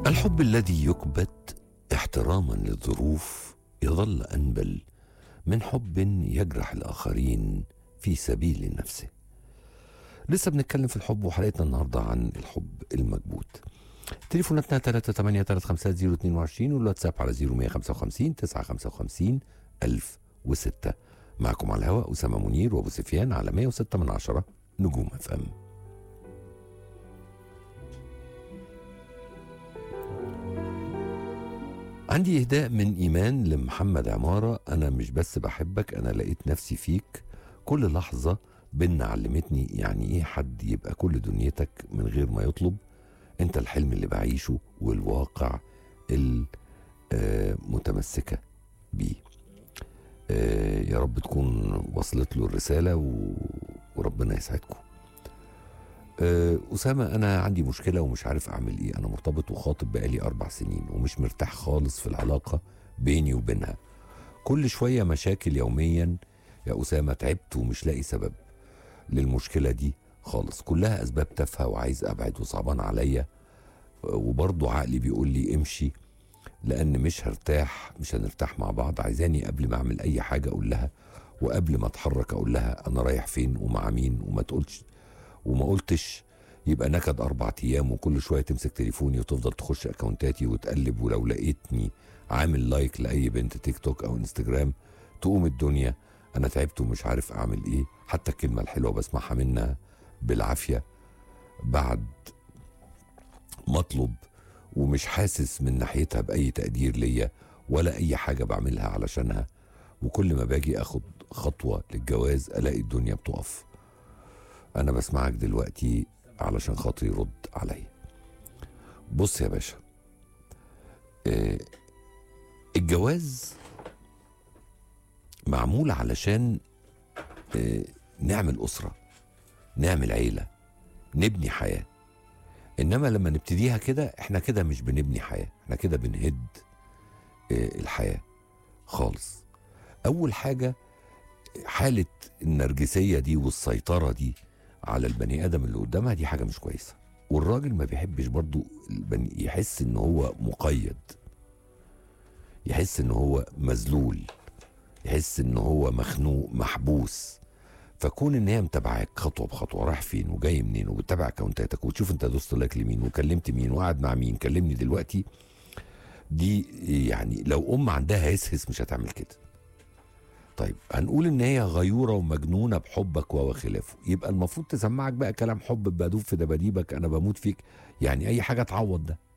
الحب الذي يكبت احتراما للظروف يظل انبل من حب يجرح الاخرين في سبيل نفسه لسه بنتكلم في الحب وحلقتنا النهارده عن الحب المكبوت تليفوناتنا 3835022 والواتساب على 0155 955 1006 معكم على الهواء أسامة منير وأبو سفيان على 106 من عشرة نجوم اف ام عندي إهداء من إيمان لمحمد عمارة أنا مش بس بحبك أنا لقيت نفسي فيك كل لحظة بينا علمتني يعني إيه حد يبقى كل دنيتك من غير ما يطلب أنت الحلم اللي بعيشه والواقع المتمسكة بيه آه، يا رب تكون وصلت له الرسالة و... وربنا يسعدكم آه، أسامة أنا عندي مشكلة ومش عارف أعمل إيه أنا مرتبط وخاطب بقالي أربع سنين ومش مرتاح خالص في العلاقة بيني وبينها كل شوية مشاكل يوميا يا أسامة تعبت ومش لاقي سبب للمشكلة دي خالص كلها أسباب تافهة وعايز أبعد وصعبان عليا آه، وبرضه عقلي بيقول لي امشي لان مش هرتاح مش هنرتاح مع بعض عايزاني قبل ما اعمل اي حاجه اقول لها وقبل ما اتحرك اقول لها انا رايح فين ومع مين وما تقولش وما قلتش يبقى نكد اربع ايام وكل شويه تمسك تليفوني وتفضل تخش اكونتاتي وتقلب ولو لقيتني عامل لايك لاي بنت تيك توك او انستجرام تقوم الدنيا انا تعبت ومش عارف اعمل ايه حتى الكلمه الحلوه بسمعها منها بالعافيه بعد مطلب ومش حاسس من ناحيتها بأي تقدير ليا ولا أي حاجة بعملها علشانها وكل ما باجي أخد خطوة للجواز ألاقي الدنيا بتقف أنا بسمعك دلوقتي علشان خاطري رد عليا بص يا باشا آه، الجواز معمول علشان آه، نعمل أسرة نعمل عيلة نبني حياه انما لما نبتديها كده احنا كده مش بنبني حياه احنا كده بنهد آه، الحياه خالص اول حاجه حاله النرجسيه دي والسيطره دي على البني ادم اللي قدامها دي حاجه مش كويسه والراجل ما بيحبش برضو البني يحس ان هو مقيد يحس ان هو مذلول يحس ان هو مخنوق محبوس فكون ان هي متابعاك خطوه بخطوه رايح فين وجاي منين وبتتابع اكونتاتك وتشوف انت دوست لايك لمين وكلمت مين وقعد مع مين كلمني دلوقتي دي يعني لو ام عندها هسهس مش هتعمل كده طيب هنقول ان هي غيوره ومجنونه بحبك وخلافه يبقى المفروض تسمعك بقى كلام حب بدوب في دباديبك انا بموت فيك يعني اي حاجه تعوض ده